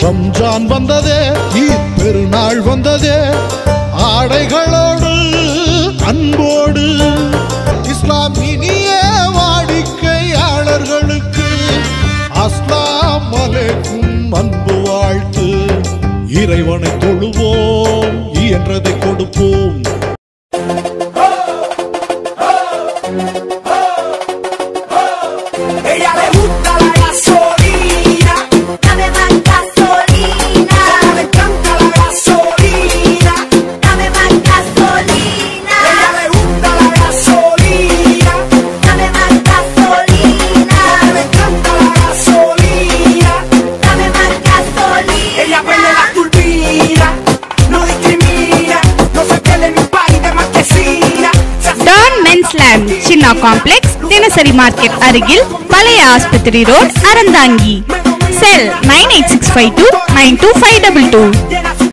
ரம்ஜான் வந்ததே ஈத் பெருநாள் வந்ததே ஆடைகளோடு அன்போடு இஸ்லாம் இனிய வாடிக்கையாளர்களுக்கு அஸ்லாம் அலைக்கும் அன்பு வாழ்த்து இறைவனை தொழுவோம் இயன்றதை கொடுப்போம் Ella le gusta la gasolina, Dame más gasolina, le encanta la gasolina. dame más gasolina, Ella le gusta la gasolina, dame más gasolina, le encanta la gasolina. dame más gasolina. Ella prende la turbina, no discrimina, no se pierde en un país de marquesina. Se hace Don men's land Chinna complex தினசரி market அருகில் பழைய ஆஸ்பத்திரி road Aranthangi cell nine eight six five two nine two five double two llena